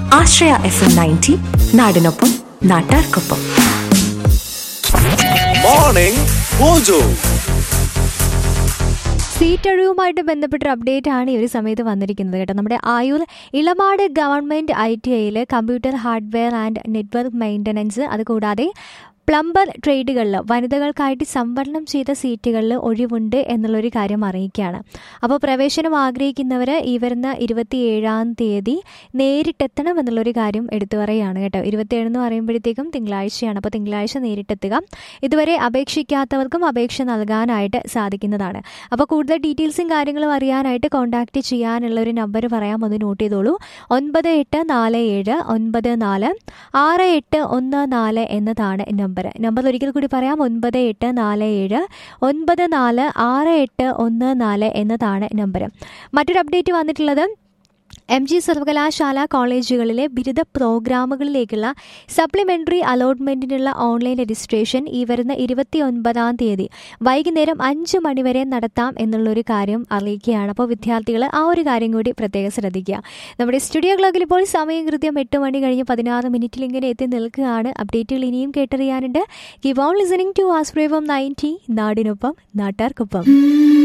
ആശ്രയ F M ninety നാടിനൊപ്പം നാട്ടാർക്കൊപ്പം morning mojo seat ഒഴിവുമായിട്ട് ബന്ധപ്പെട്ടൊരു അപ്ഡേറ്റ് ആണ് ഈ ഒരു സമയത്ത് വന്നിരിക്കുന്നത് കേട്ടോ നമ്മുടെ Ayur Elamad government I T ഐയിൽ computer hardware and network maintenance അതുകൂടാതെ പ്ലംബർ ട്രേഡുകളിൽ വനിതകൾക്കായിട്ട് സംവരണം ചെയ്ത സീറ്റുകളിൽ ഒഴിവുണ്ട് എന്നുള്ളൊരു കാര്യം അറിയിക്കുകയാണ് അപ്പോൾ പ്രവേശനം ആഗ്രഹിക്കുന്നവർ ഈ വരുന്ന ഇരുപത്തി ഏഴാം തീയതി നേരിട്ടെത്തണം എന്നുള്ളൊരു കാര്യം എടുത്തു പറയുകയാണ് കേട്ടോ ഇരുപത്തിയേഴ് എന്ന് പറയുമ്പോഴത്തേക്കും തിങ്കളാഴ്ചയാണ് അപ്പോൾ തിങ്കളാഴ്ച നേരിട്ടെത്തുക ഇതുവരെ അപേക്ഷിക്കാത്തവർക്കും അപേക്ഷ നൽകാനായിട്ട് സാധിക്കുന്നതാണ് അപ്പോൾ കൂടുതൽ ഡീറ്റെയിൽസും കാര്യങ്ങളും അറിയാനായിട്ട് കോൺടാക്റ്റ് ചെയ്യാനുള്ള ഒരു നമ്പർ പറയാം ഒന്ന് നോട്ട് ചെയ്തോളൂ ഒൻപത് എട്ട് നാല് ഏഴ് ഒൻപത് നാല് ആറ് എട്ട് ഒന്ന് നാല് എന്നതാണ് നമ്പർ നമ്പർ ഒരിക്കൽ കൂടി പറയാം ഒൻപത് എട്ട് നാല് ഏഴ് ഒൻപത് നാല് ആറ് എട്ട് ഒന്ന് നാല് എന്നതാണ് നമ്പർ മറ്റൊരു അപ്ഡേറ്റ് വന്നിട്ടുള്ളത് എം ജി സർവകലാശാല കോളേജുകളിലെ ബിരുദ പ്രോഗ്രാമുകളിലേക്കുള്ള സപ്ലിമെൻ്ററി അലോട്ട്മെൻറ്റിനുള്ള ഓൺലൈൻ രജിസ്ട്രേഷൻ ഈ വരുന്ന ഇരുപത്തി ഒൻപതാം തീയതി വൈകുന്നേരം അഞ്ച് മണിവരെ നടത്താം എന്നുള്ളൊരു കാര്യം അറിയിക്കുകയാണ് അപ്പോൾ വിദ്യാർത്ഥികൾ ആ ഒരു കാര്യം കൂടി പ്രത്യേകം ശ്രദ്ധിക്കുക നമ്മുടെ സ്റ്റുഡിയോ ക്ലോക്കിൽ ഇപ്പോൾ സമയം കൃത്യം എട്ട് മണി കഴിഞ്ഞ് പതിനാറ് മിനിറ്റിൽ ഇങ്ങനെ എത്തി നിൽക്കുകയാണ് അപ്ഡേറ്റുകൾ ഇനിയും കേട്ടറിയാനുണ്ട് ഗിവ് ഓൺ ലിസണിംഗ് ടു ആസ്പ്രേവം നയൻറ്റി നാടിനൊപ്പം നാട്ടാർക്കൊപ്പം